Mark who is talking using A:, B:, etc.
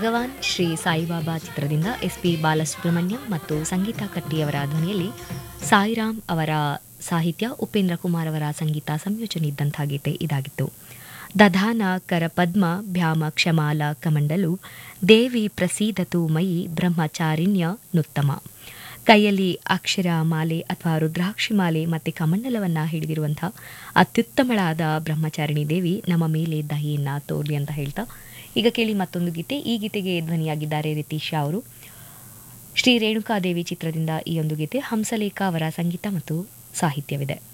A: ಭಗವಾನ್ ಶ್ರೀ ಸಾಯಿಬಾಬಾ ಚಿತ್ರದಿಂದ S P Balasubrahmanyam ಮತ್ತು ಸಂಗೀತ ಕಟ್ಟಿಯವರ ಧ್ವನಿಯಲ್ಲಿ ಸಾಯಿರಾಮ್ ಅವರ ಸಾಹಿತ್ಯ ಉಪೇಂದ್ರ ಕುಮಾರ್ ಅವರ ಸಂಗೀತ ಸಂಯೋಜನೆ ಇದ್ದಂಥ ಗೀತೆ ಇದಾಗಿತ್ತು ದಧಾನ ಕರ ಪದ್ಮ ಭ್ಯಾಮ ಕ್ಷಮಾಲ ಕಮಂಡಲು ದೇವಿ ಪ್ರಸೀದತು ಮಯಿ ಬ್ರಹ್ಮಚಾರಿಣ್ಯ ನುತ್ತಮ ಕೈಯಲ್ಲಿ ಅಕ್ಷರ ಮಾಲೆ ಅಥವಾ ರುದ್ರಾಕ್ಷಿ ಮಾಲೆ ಮತ್ತು ಕಮಂಡಲವನ್ನ ಹಿಡಿದಿರುವಂಥ ಅತ್ಯುತ್ತಮಳಾದ ಬ್ರಹ್ಮಚಾರಿಣಿ ದೇವಿ ನಮ್ಮ ಮೇಲೆ ದಯೆಯನ್ನ ತೋರ್ಲಿ ಅಂತ ಹೇಳ್ತಾ ಈಗ ಕೇಳಿ ಮತ್ತೊಂದು ಗೀತೆ ಈ ಗೀತೆಗೆ ಧ್ವನಿಯಾಗಿದ್ದಾರೆ ರಿತೀಶಾ ಅವರು ಶ್ರೀ ರೇಣುಕಾದೇವಿ ಚಿತ್ರದಿಂದ ಈ ಒಂದು ಗೀತೆ ಹಂಸಲೇಖ ಅವರ ಸಂಗೀತ ಮತ್ತು ಸಾಹಿತ್ಯವಿದೆ